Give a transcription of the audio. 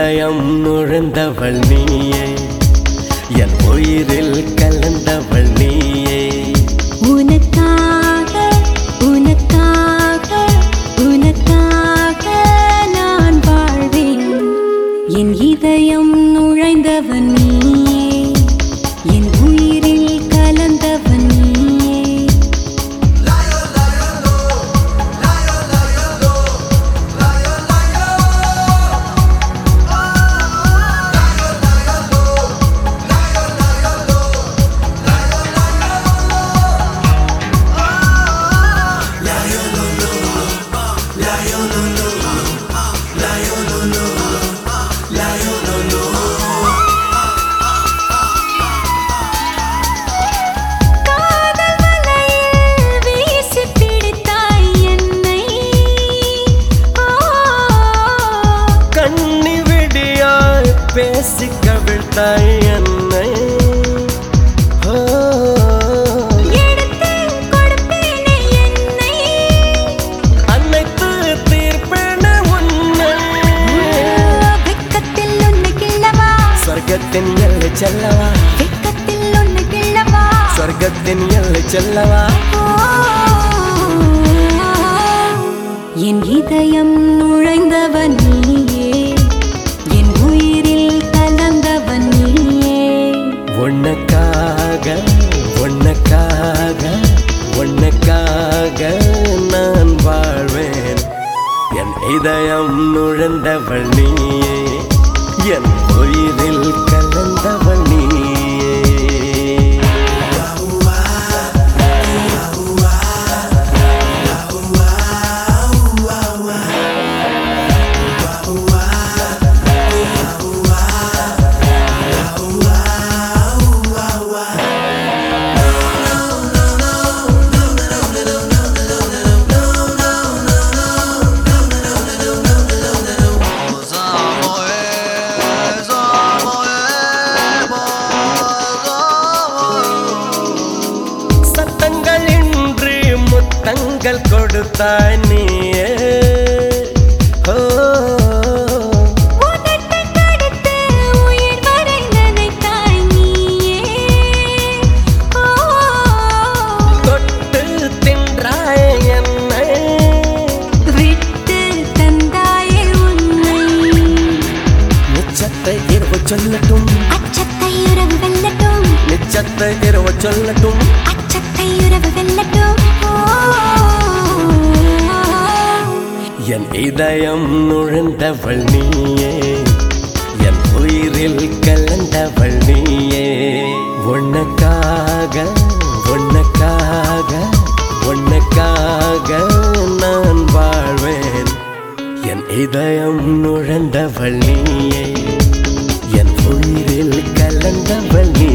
இதயம் நுழைந்தவள் நீயே என் உயிரில் கலந்தவள் நீயே உனக்காக உனக்காக உனக்காக நான் வாழ்வேன் என் இதயம் நுழைந்தவன் நீயே என் உயிரில் கலந்தவன் நீயே காதல் வலையில் வீசி பிடித்தாய் என்னை ஆ கண்ணி விடியாய் பேசி கவிழ்த்தாய் என்னை ஓ, எடுத்து கொடுப்பேனே என்னை அனைத்து தீர்ப்பென உன்னை வெக்கத்தில் உன்னை கிள்ளவா சொர்க்கத்தின் எல்லை செல்லவா வெக்கத்தில் உன்னை கிள்ளவா சொர்க்கத்தின் எல்லை செல்லவா என் இதயம் நுழைந்தவன் நீயே என் உயிரில் கலந்தவன் நீயே உனக்காக உனக்காக உனக்காக நான் வாழ்வேன் என் இதயம் நுழைந்தவள் நீயே என் உயிரில் கலந்தவள் நீயே சத்தங்கள் இன்றி முத்தங்கள் கொடுத்தாய் நீயே ஓ, உதட்டை கடித்து உயிர் வரை நினைத்தாய் நீயே ஓ தொட்டு தின்றாய் என்னை விட்டு தந்தாயே உன்னை நிச்சத்தை இரவு சொல்லட்டும் அச்சத்தை உறவு வெல்லட்டும் நிச்சத்தை இரவு சொல்லட்டும் அச்சத்தை உறவு வெல்லட்டும் ஓ என் இதயம் நுழைந்தவள் நீயே என் உயிரில் கலந்தவள் நீயே உனக்காக உனக்காக உனக்காக நான் வாழ்வேன் என் இதயம் நுழைந்தவள் நீயே என் உயிரில் கலந்தவள் நீ